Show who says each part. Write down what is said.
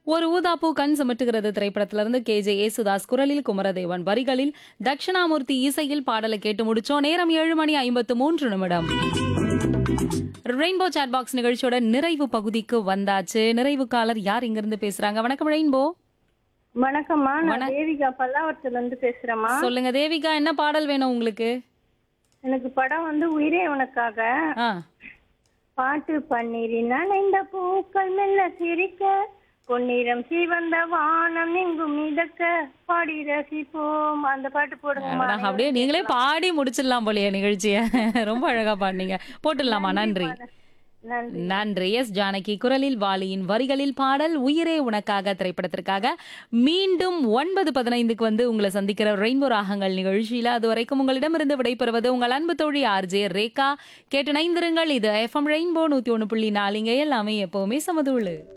Speaker 1: ஒரு ஊதாப்பூ கண் சுமட்டுகிறது திரைப்படத்திலிருந்து கே ஜே ஏசுதாஸ் குரலில் குமரதேவன் வரிகளில் தட்சிணாமூர்த்தி இசையில் பாடலை கேட்டு முடிச்சோம் நேரம் ஏழு மணி ஐம்பத்து மூன்று நிமிடம் ரெயின்போ சாட் பாக்ஸ் நிகழ்ச்சியோட நிறைவு பகுதிக்கு வந்தாச்சு நிறைவு காலர் யார் இங்கிருந்து பேசுறாங்க வணக்கம் ரெயின்போ
Speaker 2: வணக்கம்மா நான் தேவிகா பல்லாவரத்துல இருந்து பேசுறேம்மா
Speaker 1: சொல்லுங்க தேவிகா என்ன பாடல் வேணும் உங்களுக்கு
Speaker 2: எனக்கு படம் வந்து உயிரே உனக்காக
Speaker 1: ஆ
Speaker 2: பாட்டு பன்னீரி நனைந்த பூக்கள் மெல்ல சிரிக்க பொன்னிறம் சிவந்த வானம் எங்கும் மிதக்க பாடி ரசிப்போம் அந்த பாட்டு போடுங்கம்மா
Speaker 1: அடடா, அப்படியே நீங்களே பாடி முடிச்சிடலாம் போலயே நிகழ்ச்சிய ரொம்ப அழகா பாடுனீங்க போட்டுடலாமா நன்றி
Speaker 2: நன்றி
Speaker 1: நன்றி எஸ் ஜானகி குரலில் வாலியின் வரிகளில் பாடல் உயிரே உனக்காக திரைப்படத்திற்காக மீண்டும் ஒன்பது பதினைந்துக்கு வந்து உங்களை சந்திக்கிற ரெயின்போ ராகங்கள் நிகழ்ச்சியில அது வரைக்கும் உங்களிடமிருந்து விடைபெறுவது உங்கள் அன்பு தோழி ஆர்ஜே ரேகா கேட்டு நைந்திருங்கள் இது எஃப்எம் ரெயின்போ நூத்தி ஒண்ணு புள்ளி நாலுங்க எல்லாமே எப்பவுமே சமதுள்ளு